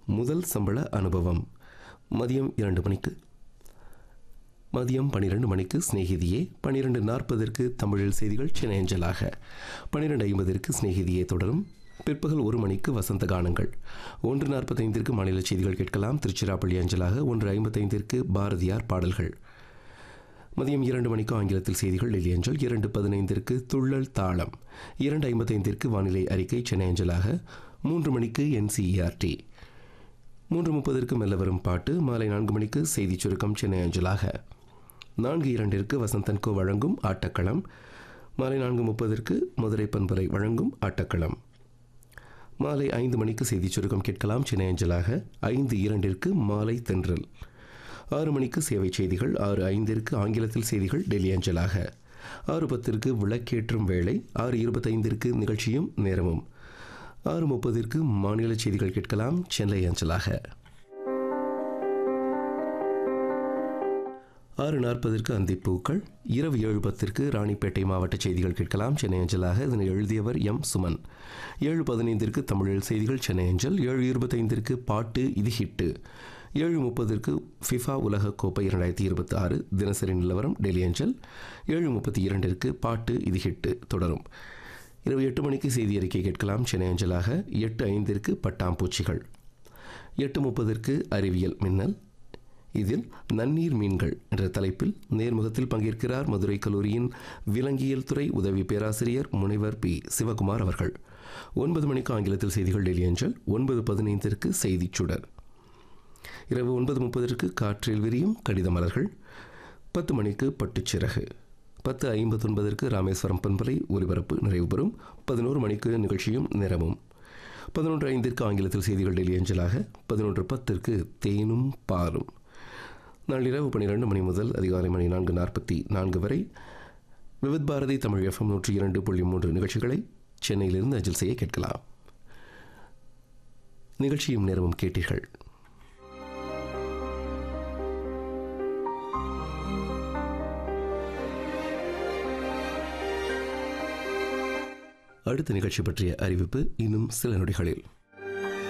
முதல் சம்பள அனுபவம் மதியம் இரண்டு மணிக்கு மதியம் பன்னிரெண்டு மணிக்கு சிநேகிதியே பன்னிரெண்டு நாற்பதற்கு தமிழில் செய்திகள் சென்னை அஞ்சலாக பன்னிரெண்டு ஐம்பதற்கு சிநேகிதியே தொடரும் பிற்பகல் ஒரு மணிக்கு வசந்த கானங்கள் ஒன்று நாற்பத்தைந்திற்கு மாநில செய்திகள் கேட்கலாம் திருச்சிராப்பள்ளி அஞ்சலாக ஒன்று ஐம்பத்தைந்திற்கு பாரதியார் பாடல்கள் மதியம் இரண்டு மணிக்கு ஆங்கிலத்தில் செய்திகள் டெல்லி அஞ்சல் இரண்டு பதினைந்திற்கு துள்ளல் தாளம் இரண்டு ஐம்பத்தைந்திற்கு வானிலை அறிக்கை சென்னை அஞ்சலாக மூன்று மணிக்கு என்சிஇஆர்டி மூன்று முப்பதற்கு மெல்ல வரும் பாட்டு மாலை நான்கு மணிக்கு செய்திச் சுருக்கம் சென்னை அஞ்சலாக நான்கு இரண்டிற்கு வசந்தன்கோ வழங்கும் ஆட்டக்களம் மாலை நான்கு முப்பதற்கு மதுரை பண்பலை வழங்கும் ஆட்டக்களம் மாலை ஐந்து மணிக்கு செய்திச் சுருக்கம் கேட்கலாம் சென்னை அஞ்சலாக ஐந்து இரண்டிற்கு மாலை தென்றல் ஆறு மணிக்கு சேவை செய்திகள் ஆறு ஐந்திற்கு ஆங்கிலத்தில் செய்திகள் டெல்லி அஞ்சலாக ஆறு பத்திற்கு விளக்கேற்றும் வேளை ஆறு இருபத்தைந்திற்கு நிகழ்ச்சியும் நேரமும் ஆறு முப்பதிற்கு மாநில செய்திகள் கேட்கலாம் சென்னை அஞ்சலாக ஆறு நாற்பதற்கு அந்திப்பூக்கள் இரவு ஏழு பத்திற்கு ராணிப்பேட்டை மாவட்ட செய்திகள் கேட்கலாம் சென்னை அஞ்சலாக இதனை எழுதியவர் எம் சுமன் ஏழு பதினைந்திற்கு தமிழில் செய்திகள் சென்னை அஞ்சல் ஏழு இருபத்தைந்திற்கு பாட்டு இது ஹிட்டு ஏழு முப்பதற்கு ஃபிஃபா உலகக் கோப்பை இரண்டாயிரத்தி இருபத்தி ஆறு தினசரி நிலவரம் டெல்லி அஞ்சல் ஏழு முப்பத்தி இரண்டிற்கு பாட்டு இது ஹிட்டு தொடரும் இரவு எட்டு மணிக்கு செய்தி அறிக்கை கேட்கலாம் சென்னை அஞ்சலாக எட்டு ஐந்திற்கு பட்டாம்பூச்சிகள் எட்டு முப்பதற்கு அறிவியல் மின்னல் இதில் நன்னீர் மீன்கள் என்ற தலைப்பில் நேர்முகத்தில் பங்கேற்கிறார் மதுரை கல்லூரியின் விலங்கியல் துறை உதவி பேராசிரியர் முனைவர் பி சிவகுமார் அவர்கள் ஒன்பது மணிக்கு ஆங்கிலத்தில் செய்திகள் டெல்லி அஞ்சல் ஒன்பது பதினைந்திற்கு செய்திச் சுடர் இரவு ஒன்பது முப்பதற்கு காற்றில் விரியும் கடித மலர்கள் பத்து மணிக்கு பட்டுச்சிறகு பத்து ஐம்பத்தொன்பதற்கு ராமேஸ்வரம் பண்பலை ஒலிபரப்பு நிறைவு பெறும் பதினோரு மணிக்கு நிகழ்ச்சியும் நிறமும் பதினொன்று ஐந்திற்கு ஆங்கிலத்தில் செய்திகள் டெல்லி அஞ்சலாக பதினொன்று பத்திற்கு தேனும் பாலும் நாளிரவு பன்னிரெண்டு மணி முதல் அதிகாலை மணி நான்கு நாற்பத்தி நான்கு வரை விவித் பாரதி தமிழ் எஃப்எம் நூற்றி இரண்டு புள்ளி மூன்று நிகழ்ச்சிகளை சென்னையிலிருந்து அஞ்சல் செய்ய கேட்கலாம் நிகழ்ச்சியும் நேரமும் கேட்டீர்கள் அடுத்த நிகழ்ச்சி பற்றிய அறிவிப்பு இன்னும் சில நொடிகளில்